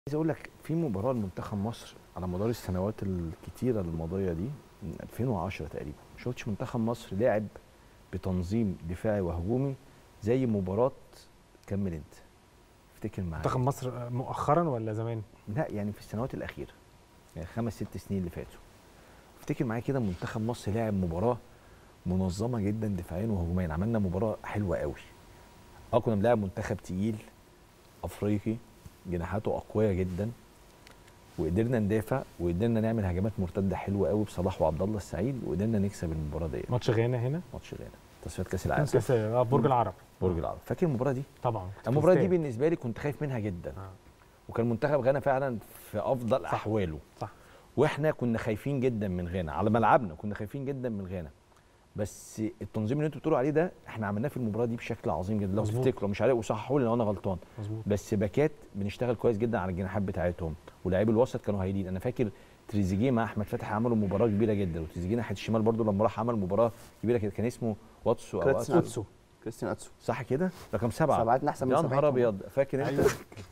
عايز اقول لك في مباراه لمنتخب مصر على مدار السنوات الكتيره الماضيه دي من 2010 تقريبا ما شفتش منتخب مصر لاعب بتنظيم دفاعي وهجومي زي مباراه كمل انت افتكر معايا منتخب مصر مؤخرا ولا زمان؟ لا يعني في السنوات الاخيره يعني خمس ست سنين اللي فاتوا افتكر معايا كده منتخب مصر لاعب مباراه منظمه جدا دفاعيا وهجوميا عملنا مباراه حلوه قوي اه كنا بنلعب منتخب تقيل افريقي جناحاته اقوياء جدا وقدرنا ندافع وقدرنا نعمل هجمات مرتده حلوه قوي بصلاح وعبد الله السعيد وقدرنا نكسب المباراه ديت ماتش غانا هنا ماتش غانا تصفيات كاس العالم كاس آه، برج العرب برج العرب فاكر المباراه دي طبعا كنت المباراه دي مستاء. بالنسبه لي كنت خايف منها جدا آه. وكان منتخب غانا فعلا في افضل صح. احواله صح واحنا كنا خايفين جدا من غانا على ملعبنا كنا خايفين جدا من غانا بس التنظيم اللي انتوا بتقولوا عليه ده احنا عملناه في المباراه دي بشكل عظيم جدا لو مظبوط. تفتكروا مش عارف وصححوا لي لو انا غلطان مظبوط بس باكات بنشتغل كويس جدا على الجناحات بتاعتهم ولاعيبي الوسط كانوا هايلين انا فاكر تريزيجيه مع احمد فتحي عملوا مباراه كبيره جدا وتريزيجيه ناحيه الشمال برضو لما راح عمل مباراه كبيره كده كان اسمه واتسو او كراتسو. أتسو. اتسو كريستيان اتسو صح كده رقم سبعه سبعتنا احسن من يا نهار سبعتهم. ابيض فاكر انت أيوة.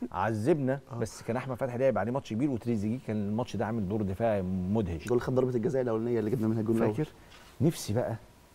عذبنا آه. بس كان احمد فتحي لعب عليه ماتش كبير وتريزيجيه كان الماتش ده عامل دور دفاعي مدهش دول خد ضربه الجزاء الاولانيه اللي جبنا منها الجول الأول. فاكر نفسي بقى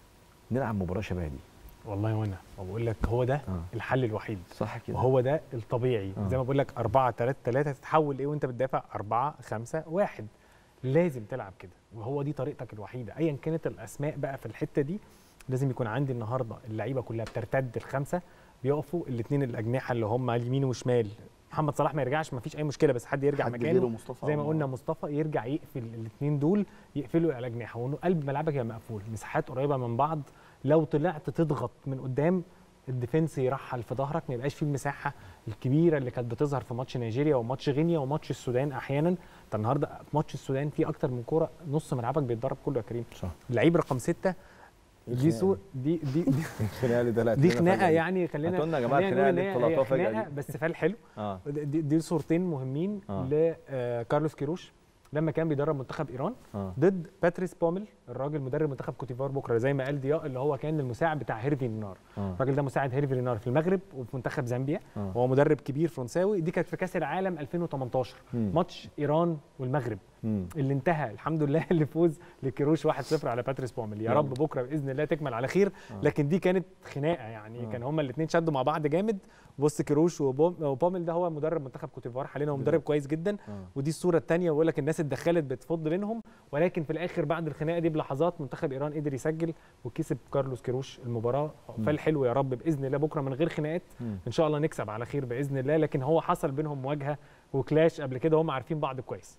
نلعب مباراه شبه دي والله وانا بقول لك هو ده اه الحل الوحيد صح كده وهو ده الطبيعي آه. زي ما بقول لك 4 3 3 تتحول ايه وانت بتدافع 4 5 1 لازم تلعب كده وهو دي طريقتك الوحيده ايا كانت الاسماء بقى في الحته دي لازم يكون عندي النهارده اللعيبه كلها بترتد الخمسه بيقفوا الاثنين الاجنحه اللي هم اليمين وشمال محمد صلاح ما يرجعش ما فيش اي مشكله بس حد يرجع حد مكانه غيره مصطفى زي ما أو- قلنا مصطفى يرجع يقفل الاثنين دول يقفلوا على الاجنحه وانه قلب ملعبك يبقى مقفول مساحات قريبه من بعض لو طلعت تضغط من قدام الديفنس يرحل في ظهرك ما يبقاش فيه المساحه الكبيره اللي كانت بتظهر في ماتش نيجيريا وماتش غينيا وماتش السودان احيانا انت النهارده في ماتش السودان في اكتر من كوره نص ملعبك بيتضرب كله يا كريم صح اللعيب رقم ستة إيه دي الخناقة سو دي دي دي, الخناقه اللي طلعت دي لنا خناقه فجأة دي. يعني خلينا هاتوا لنا يا جماعة خلينا الخناقة نقول اللي إن هي- انتوا هي طلعتوها فجأة خناقة دي. بس فال حلو اه دي, دي صورتين مهمين آه. لكارلوس كيروش لما كان بيدرب منتخب ايران اه ضد باتريس بومل الراجل مدرب منتخب كوتيفوار بكره زي ما قال ضياء اللي هو كان المساعد بتاع هيرفي رينار اه الراجل ده مساعد هيرفي رينار في المغرب وفي منتخب زامبيا آه. هو مدرب كبير فرنساوي دي كانت في كاس العالم 2018 مم. ماتش ايران والمغرب مم. اللي انتهى الحمد لله اللي فوز لكيروش 1-0 على باتريس بومل يا يلا. رب بكره باذن الله تكمل على خير آه. لكن دي كانت خناقه يعني آه. كان هما الاثنين شدوا مع بعض جامد بص كيروش وبوم- وبومل ده هو مدرب منتخب كوتيفوار حاليا هو مدرب كويس جدا اه ودي الصوره الثانيه ويقول لك الناس اتدخلت بتفض بينهم ولكن في الاخر بعد الخناقه دي بلحظات منتخب ايران قدر يسجل وكسب كارلوس كيروش المباراه فالحلو يا رب باذن الله بكره من غير خناقات مم. ان شاء الله نكسب على خير باذن الله لكن هو حصل بينهم مواجهه وكلاش قبل كده هم عارفين بعض كويس